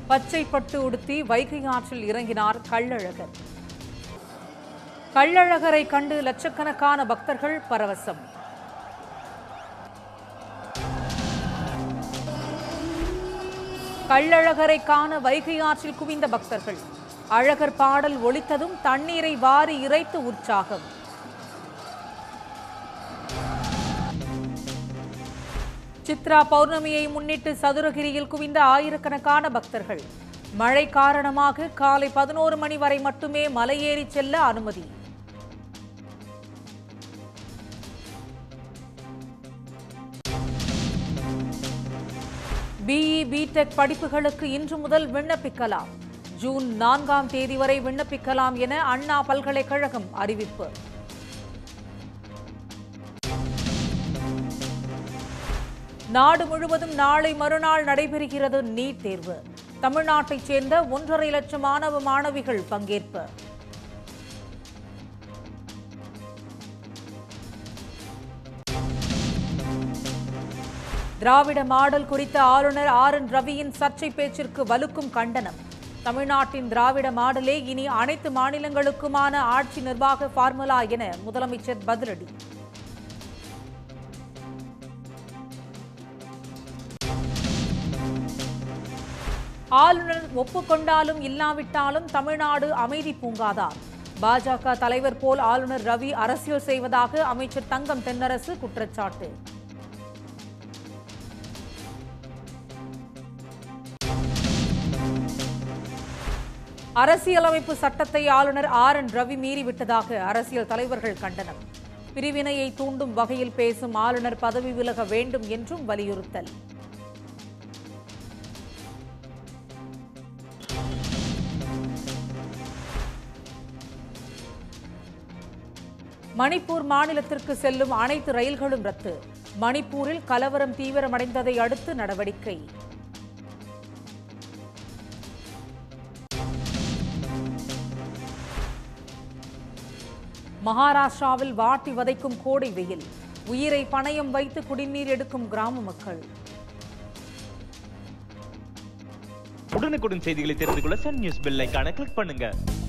பச்சை பட்டு உடுத்தி வைகை ஆற்றில் இறங்கினார் கள்ளழகர் கள்ளழகரை கண்டு லட்சக்கணக்கான பக்தர்கள் பரவசம் கள்ளழகரை காண வைகை ஆற்றில் குவிந்த பக்தர்கள் அழகர் பாடல் ஒலித்ததும் தண்ணீரை வாரி இறைத்து உற்சாகம் சித்ரா பௌர்ணமியை முன்னிட்டு சதுரகிரியில் குவிந்த ஆயிரக்கணக்கான பக்தர்கள் மழை காரணமாக காலை பதினோரு மணி வரை மட்டுமே மலையேறி செல்ல அனுமதி பிஇ பிடெக் படிப்புகளுக்கு இன்று முதல் விண்ணப்பிக்கலாம் ஜூன் நான்காம் தேதி வரை விண்ணப்பிக்கலாம் என அண்ணா பல்கலைக்கழகம் அறிவிப்பு நாடு முழுவதும் நாளை மறுநாள் நடைபெறுகிறது நீட் தேர்வு தமிழ்நாட்டைச் சேர்ந்த ஒன்றரை லட்சம் மாணவ மாணவிகள் பங்கேற்பு திராவிட மாடல் குறித்த ஆளுநர் ஆர் என் ரவியின் சர்ச்சை பேச்சிற்கு வலுக்கும் கண்டனம் தமிழ்நாட்டின் திராவிட மாடலே இனி அனைத்து மாநிலங்களுக்குமான ஆட்சி நிர்வாக ஃபார்முலா என முதலமைச்சர் பதிலடி ஆளுநர் ஒப்புக்கொண்டாலும் இல்லாவிட்டாலும் தமிழ்நாடு அமைதி பூங்காதான் பாஜக தலைவர் போல் ஆளுநர் ரவி அரசியல் செய்வதாக அமைச்சர் தங்கம் தென்னரசு குற்றச்சாட்டு அரசியலமைப்பு சட்டத்தை ஆளுநர் ஆர் என் ரவி மீறிவிட்டதாக அரசியல் தலைவர்கள் கண்டனம் பிரிவினையை தூண்டும் வகையில் பேசும் ஆளுநர் பதவி விலக வேண்டும் என்றும் வலியுறுத்தல் மணிப்பூர் மாநிலத்திற்கு செல்லும் அனைத்து ரயில்களும் ரத்து மணிப்பூரில் கலவரம் தீவிரமடைந்ததை அடுத்து நடவடிக்கை மகாராஷ்டிராவில் வாட்டி வதைக்கும் கோடை வெயில் உயிரை பணயம் வைத்து குடிநீர் எடுக்கும் கிராம மக்கள் உடனுக்குடன் செய்திகளை தெரிந்து கொள்ள சன் நியூஸ் பெல் ஐகானை கிளிக் பண்ணுங்க